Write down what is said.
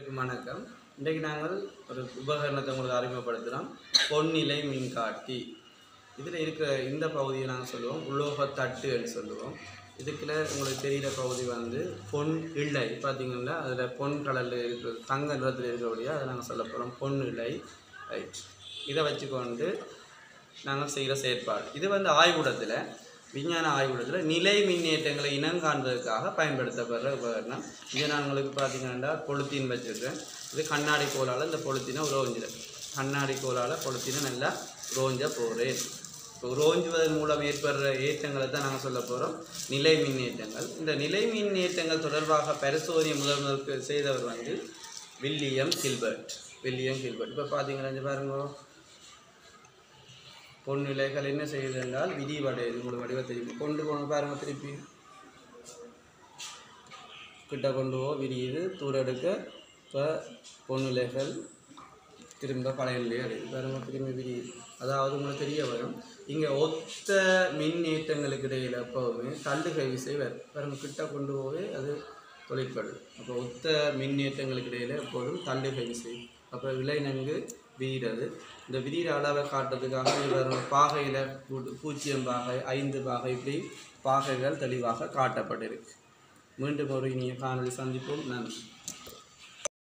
அனைவருக்கும் வணக்கம் இன்றைக்கு நாங்கள் ஒரு உபகரணத்தை உங்களுக்கு அறிமுகப்படுத்துகிறோம் பொன்னிலை மின்காட்டி இதில் இருக்கிற இந்த பகுதியை நாங்கள் சொல்லுவோம் உலோக தட்டு என்று சொல்லுவோம் இதுக்குள்ள உங்களுக்கு தெரிகிற பகுதி வந்து பொன் இழை பார்த்தீங்கன்னா அதில் பொன் கலரில் இருக்கிற தங்க நிறத்தில் இருக்கிறபடியாக அதை நாங்கள் சொல்ல போகிறோம் பொன் இழை ரைட் இதை வச்சுக்கொண்டு நாங்கள் செய்கிற செயற்பாடு இது வந்து ஆய்வுடத்தில் விஞ்ஞான ஆய்வுடத்தில் நிலை மின்னேற்றங்களை இனங்காண்பதற்காக பயன்படுத்தப்படுற உபகரணம் இதை நான் உங்களுக்கு பார்த்தீங்கன்னா பொழுத்தின் வச்சுருக்கேன் இது கண்ணாடி கோலால் இந்த பொழுத்தினை உரோஞ்சிடும் கண்ணாடி கோலால் பொழுத்தினை நல்லா உரோஞ்ச போகிறேன் இப்போ உரோஞ்சுவதன் மூலம் ஏற்படுற ஏற்றங்களை தான் நாங்கள் சொல்ல போகிறோம் நிலை மின்னேற்றங்கள் இந்த நிலை மின்னேற்றங்கள் தொடர்பாக பரிசோதனை முதல் முதல் செய்தவர் வந்து வில்லியம் கில்பர்ட் வில்லியம் கில்பர்ட் இப்போ பார்த்தீங்கன்னா இங்க பாருங்க பொன் நிலைகள் என்ன செய்யுது என்றால் விதிவடையுது உங்களுக்கு வடிவ தெரியும் கொண்டு போன பாருங்க திருப்பி கிட்ட கொண்டு போ விரியுது தூர எடுக்க இப்போ பொன்னிலைகள் திரும்ப பழைய நிலையை அடையுது பாருங்க திரும்பி விரியுது அதாவது உங்களுக்கு தெரிய வரும் இங்கே ஒத்த மின்னேற்றங்களுக்கு இடையில் எப்போவுமே தள்ளுகை விசை வரும் பாருங்க கிட்ட கொண்டு போய் அது தொழிற்படுது அப்போ ஒத்த மின்னேற்றங்களுக்கு இடையில் எப்போதும் தள்ளுகை விசை அப்போ விலை நன்கு விரிகிறது இந்த விரிகிற அளவை காட்டுறதுக்காக இவர் பாகையில் பூஜ்ஜியம் பாகை ஐந்து பாகை இப்படி பாகைகள் தெளிவாக காட்டப்பட்டிருக்கு மீண்டும் ஒரு இனிய காணொளி சந்திப்போம் நன்றி